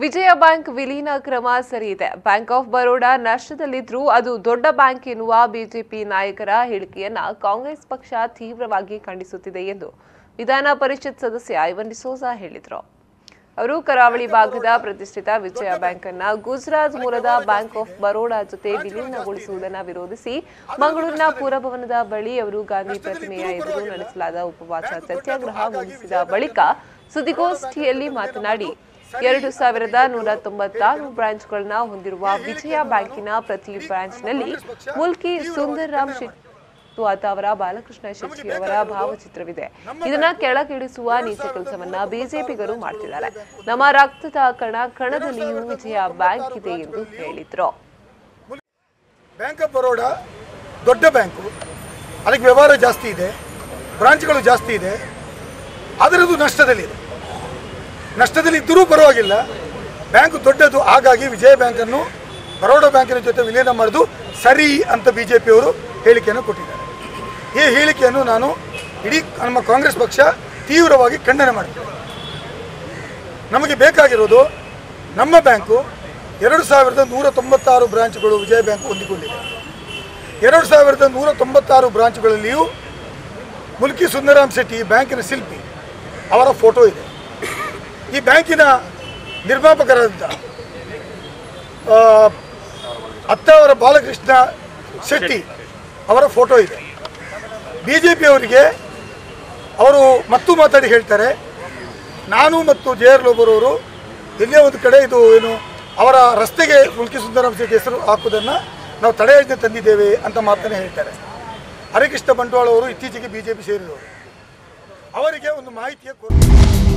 ವಿಜಯ bank ವಿಲೀನ ಕ್ರಮ ಸರಿಯಿದೆ ಬ್ಯಾಂಕ್ ಆಫ್ ಬರೋಡಾ ನಷ್ಟದಲ್ಲಿದ್ರೂ ಅದು ದೊಡ್ಡ ಬ್ಯಾಂಕ್ ಎನ್ನುವ ಬಿಜೆಪಿ ನಾಯಕರ ಹೇಳಿಕೆಯನ್ನ ಕಾಂಗ್ರೆಸ್ ಪಕ್ಷ ತೀವ್ರವಾಗಿ ಖಂಡಿಸುತ್ತಿದೆ ಎಂದು ವಿಧಾನ ಪರಿಷತ್ ಸದಸ್ಯ ಐವನ್ ಡಿಸೋಜಾ ಹೇಳಿದರು ಅವರು ಕರಾವಳಿ ಭಾಗದ ಪ್ರತಿಷ್ಠಿತ ವಿಜಯ ಬ್ಯಾಂಕ್ ಅನ್ನ ಗುಜರಾತ್ ಮೂಲದ ಬ್ಯಾಂಕ್ ಆಫ್ ಬರೋಡಾ ಜೊತೆ ವಿಲೀನಗೊಳಿಸುವುದನ್ನು ವಿರೋಧಿಸಿ ಮಂಗಳೂರಿನ ಪುರಭವನದ ಬಳಿ ಅವರು ಗಾಂಧಿ ಪ್ರತಿಮೆಯ ಎದುರು ನಡೆಸಲಾದ ಉಪವಾಸ ಸತ್ಯಾಗ್ರಹ ಮುಗಿಸಿದ ಬಳಿಕ ಸುದ್ದಿಗೋಷ್ಠಿಯಲ್ಲಿ ಮಾತನಾಡಿ ಎರಡು ಸಾವಿರದ ನೂರ ತೊಂಬತ್ತಾರು ಬ್ರಾಂಚ್ಗಳನ್ನ ಹೊಂದಿರುವ ವಿಜಯ ಬ್ಯಾಂಕಿನ ಪ್ರತಿ ಬ್ರಾಂಚ್ನಲ್ಲಿ ಮುಲ್ಕಿ ಸುಂದರ್ರಾಮ್ ಶೆಟ್ಟಿ ಮತ್ತು ಆತ ಅವರ ಬಾಲಕೃಷ್ಣ ಶೆಟ್ಟಿ ಅವರ ಭಾವಚಿತ್ರವಿದೆ ಇದನ್ನ ಕೆಳಗಿಳಿಸುವ ನೀಚ ಕೆಲಸವನ್ನ ಬಿಜೆಪಿಗರು ಮಾಡ್ತಿದ್ದಾರೆ ನಮ್ಮ ರಕ್ತದ ಕಣ ಕಣದಲ್ಲಿಯೂ ವಿಜಯ ಬ್ಯಾಂಕ್ ಇದೆ ಎಂದು ಹೇಳಿದ್ರು ಬ್ಯಾಂಕ್ ಆಫ್ ಬರೋಡಾ ದೊಡ್ಡ ಬ್ಯಾಂಕು ಅದಕ್ಕೆ ವ್ಯವಹಾರ ಜಾಸ್ತಿ ಇದೆ ಬ್ರಾಂಚ್ಗಳು ಜಾಸ್ತಿ ಇದೆ ಆದರೆ ಅದು ನಷ್ಟದಲ್ಲಿದೆ ನಷ್ಟದಲ್ಲಿ ಇದ್ದರೂ ಪರವಾಗಿಲ್ಲ ಬ್ಯಾಂಕ್ ದೊಡ್ಡದು ಹಾಗಾಗಿ ವಿಜಯ ಬ್ಯಾಂಕನ್ನು ಬರೋಡಾ ಬ್ಯಾಂಕಿನ ಜೊತೆ ವಿಲೀನ ಮಾಡೋದು ಸರಿ ಅಂತ ಬಿ ಜೆ ಪಿಯವರು ಹೇಳಿಕೆಯನ್ನು ಕೊಟ್ಟಿದ್ದಾರೆ ಈ ಹೇಳಿಕೆಯನ್ನು ನಾನು ಇಡೀ ನಮ್ಮ ಕಾಂಗ್ರೆಸ್ ಪಕ್ಷ ತೀವ್ರವಾಗಿ ಖಂಡನೆ ಮಾಡ್ತೇವೆ ನಮಗೆ ಬೇಕಾಗಿರೋದು ನಮ್ಮ ಬ್ಯಾಂಕು ಎರಡು ಸಾವಿರದ ನೂರ ತೊಂಬತ್ತಾರು ಬ್ರಾಂಚ್ಗಳು ವಿಜಯ ಬ್ಯಾಂಕ್ ಹೊಂದಿಕೊಂಡಿದೆ ಎರಡು ಸಾವಿರದ ನೂರ ತೊಂಬತ್ತಾರು ಬ್ರಾಂಚ್ಗಳಲ್ಲಿಯೂ ಮುಲ್ಕಿ ಸುಂದರಾಮ್ ಶೆಟ್ಟಿ ಬ್ಯಾಂಕಿನ ಶಿಲ್ಪಿ ಅವರ ಫೋಟೋ ಇದೆ ಈ ಬ್ಯಾಂಕಿನ ನಿರ್ಮಾಪಕರಾದ ಆ, ಅತ್ತಾವರ ಬಾಲಕೃಷ್ಣ ಶೆಟ್ಟಿ ಅವರ ಫೋಟೋ ಇದೆ ಬಿ ಜೆ ಪಿಯವರಿಗೆ ಅವರು ಮತ್ತು ಮಾತಾಡಿ ಹೇಳ್ತಾರೆ ನಾನು ಮತ್ತು ಜೆ ಆರ್ ಲೋಬರವರು ಎಲ್ಲೇ ಒಂದು ಕಡೆ ಇದು ಏನು ಅವರ ರಸ್ತೆಗೆ ಮುಲ್ಕಿ ಸುಂದರಂ ಶೆಟ್ಟಿ ಹೆಸರು ಹಾಕುವುದನ್ನು ನಾವು ತಡೆಯಜ್ಞೆ ತಂದಿದ್ದೇವೆ ಅಂತ ಮಾತನ್ನು ಹೇಳ್ತಾರೆ ಹರಿಕೃಷ್ಣ ಬಂಟ್ವಾಳ ಅವರು ಇತ್ತೀಚೆಗೆ ಬಿ ಜೆ ಪಿ ಸೇರಿದವರು ಅವರಿಗೆ ಒಂದು ಮಾಹಿತಿಯ ಕೊರತೆ